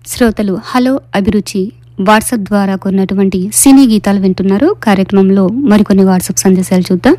శ్రోతలు హలో అభిరుచి వాట్సాప్ ద్వారా కొన్నటువంటి సినీ గీతాలు వింటున్నారు కార్యక్రమంలో మరికొన్ని వాట్సాప్ సందేశాలు చూద్దాం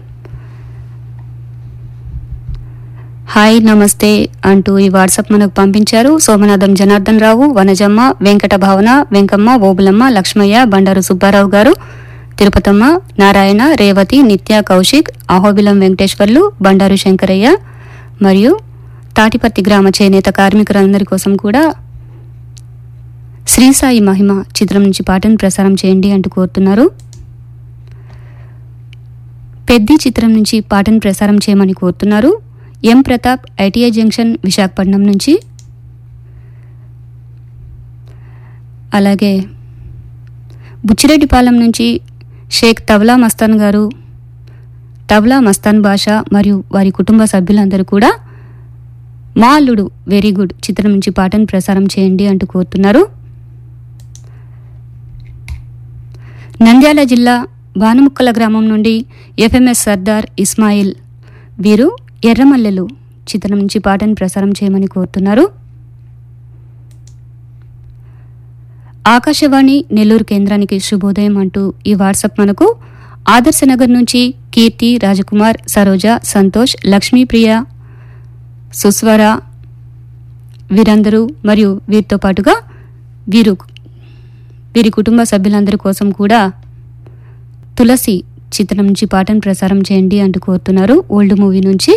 హాయ్ నమస్తే అంటూ ఈ వాట్సాప్ మనకు పంపించారు సోమనాథం జనార్దన్ రావు వనజమ్మ వెంకట భావన వెంకమ్మ ఓబులమ్మ లక్ష్మయ్య బండారు సుబ్బారావు గారు తిరుపతమ్మ నారాయణ రేవతి నిత్య కౌశిక్ అహోబిలం వెంకటేశ్వర్లు బండారు శంకరయ్య మరియు తాటిపర్తి గ్రామ చేనేత కార్మికులందరి కోసం కూడా శ్రీసాయి మహిమ చిత్రం నుంచి పాటను ప్రసారం చేయండి అంటూ కోరుతున్నారు పెద్ది చిత్రం నుంచి పాటను ప్రసారం చేయమని కోరుతున్నారు M Pratap ITI junction Visakhapatnam నుంచి అలాగే బుచ్చిరెడ్డిపాలెం నుంచి షేక్ తబలా మస్తాన్ గారు తబలా మస్తాన్ భాష మరియు వారి కుటుంబ సభ్యులందరూ కూడా మా అల్లుడు వెరీ గుడ్ చిత్రం నుంచి పాటను ప్రసారం చేయండి అంటూ కోరుతున్నారు నంద్యాల జిల్లా భానుముక్కల గ్రామం నుండి ఎఫ్ఎంఎస్ సర్దార్ ఇస్మాయిల్ వీరు ఎర్రమల్లెలు చిత్రం నుంచి పాటను ప్రసారం చేయమని కోరుతున్నారు ఆకాశవాణి నెల్లూరు కేంద్రానికి శుభోదయం అంటూ ఈ వాట్సాప్ మనకు ఆదర్శనగర్ నుంచి కీర్తి రాజకుమార్ సరోజ సంతోష్ లక్ష్మీప్రియ సుస్వర వీరందరూ మరియు వీరితో పాటుగా వీరు వీరి కుటుంబ సభ్యులందరి కోసం కూడా తులసి చిత్రం నుంచి పాటను ప్రసారం చేయండి అంటూ కోరుతున్నారు ఓల్డ్ మూవీ నుంచి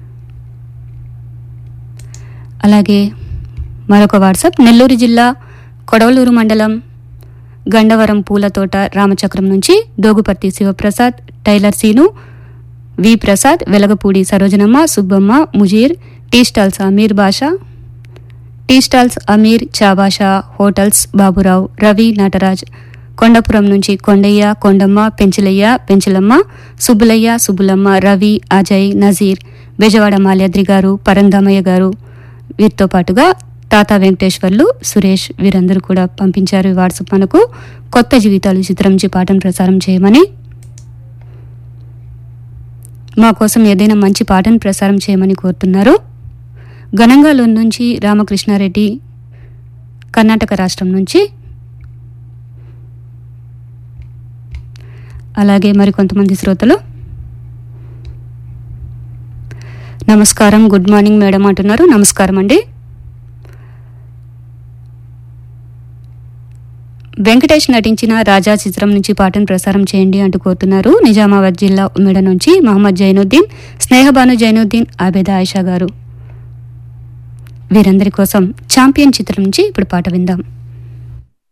అలాగే మరొక వాట్సాప్ నెల్లూరు జిల్లా కొడవలూరు మండలం గండవరం పూలతోట రామచక్రం నుంచి Doguparthi Sivaprasad tailor Seenu V Prasad Velagapudi Sarojanamma Subbamma Mujeer tea stalls Ameer Basha tea stalls Ameer చాబాషా హోటల్స్ బాబురావు రవి నటరాజ్ కొండపురం నుంచి కొండయ్య కొండమ్మ పెంచలయ్య పెంచలమ్మ సుబ్బులయ్య సుబ్బులమ్మ రవి అజయ్ నజీర్ బెజవాడ మాల్యాద్రి గారు పరంధామయ్య గారు వీరితో పాటుగా తాతా వెంకటేశ్వర్లు సురేష్ వీరందరూ కూడా పంపించారు ఈ వాట్సాప్ మనకు కొత్త జీవితాలు చిత్రం నుంచి పాటను ప్రసారం చేయమని మా కోసం ఏదైనా మంచి పాటను ప్రసారం చేయమని కోరుతున్నారు గణంగాలో నుంచి రామకృష్ణారెడ్డి కర్ణాటక రాష్ట్రం నుంచి అలాగే మరికొంతమంది శ్రోతలు నమస్కారం గుడ్ మార్నింగ్ మేడం అంటున్నారు నమస్కారం అండి వెంకటేష్ నటించిన రాజా చిత్రం నుంచి పాటను ప్రసారం చేయండి అంటూ కోరుతున్నారు నిజామాబాద్ జిల్లా ఉమ్మెడ నుంచి మహమ్మద్ జైనుద్దీన్ స్నేహబాను జైనుద్దీన్ ఆబేద ఆయిషా గారు వీరందరి కోసం ఛాంపియన్ చిత్రం నుంచి ఇప్పుడు పాట విందాం